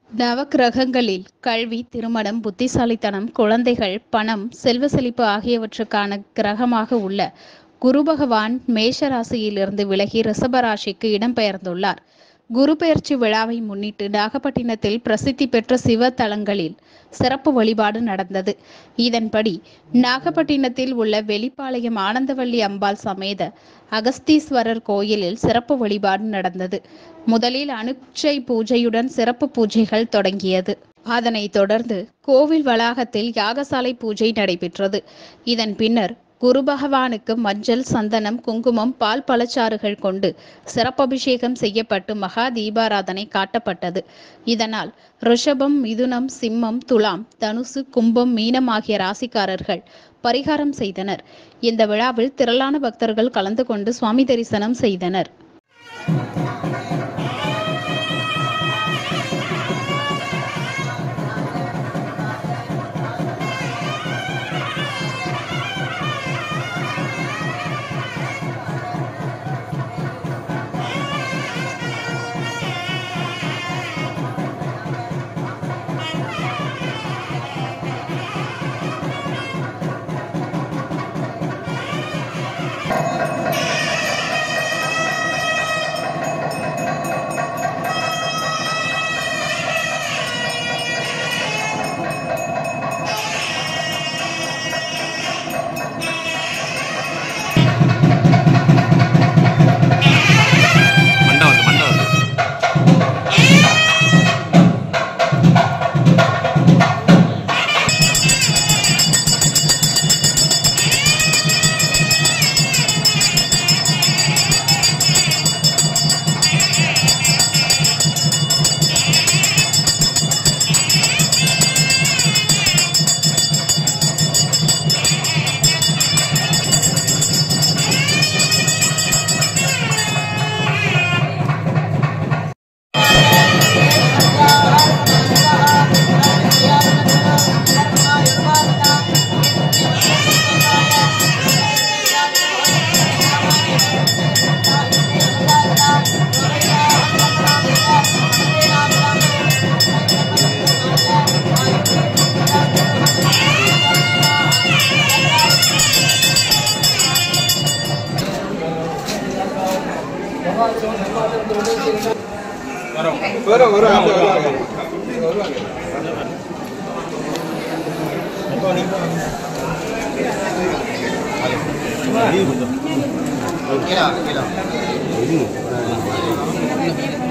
நவக்கிரகங்களில் கல்வி திருமணம் புத்திசாலித்தனம் குழந்தைகள் பணம் செல்வ செழிப்பு ஆகியவற்றுக்கான கிரகமாக உள்ள குரு பகவான் மேஷ ராசியிலிருந்து விலகி ரிஷபராசிக்கு இடம்பெயர்ந்துள்ளார் குரு பெயர்ச்சி விழாவை முன்னிட்டு நாகப்பட்டினத்தில் பிரசித்தி பெற்ற சிவ தலங்களில் சிறப்பு வழிபாடு நடந்தது இதன்படி நாகப்பட்டினத்தில் உள்ள வெளிப்பாளையம் ஆனந்தவள்ளி அம்பாள் சமேத அகஸ்தீஸ்வரர் கோயிலில் சிறப்பு வழிபாடு நடந்தது முதலில் அனுட்சை பூஜையுடன் சிறப்பு பூஜைகள் தொடங்கியது அதனைத் தொடர்ந்து கோவில் வளாகத்தில் யாகசாலை பூஜை நடைபெற்றது இதன் பின்னர் குரு பகவானுக்கு மஞ்சள் சந்தனம் குங்குமம் பால் பழச்சாறுகள் கொண்டு சிறப்பபிஷேகம் செய்யப்பட்டு மகா தீபாராதனை காட்டப்பட்டது இதனால் ரிஷபம் மிதுனம் சிம்மம் துலாம் தனுசு கும்பம் மீனம் ஆகிய ராசிக்காரர்கள் பரிகாரம் செய்தனர் இந்த விழாவில் திரளான பக்தர்கள் கலந்து கொண்டு சுவாமி தரிசனம் செய்தனர் மண்டை வருது மண்டை வருது வரும் வரும் ஆமா, வருவாங்க வருவாங்க கீழே கீழே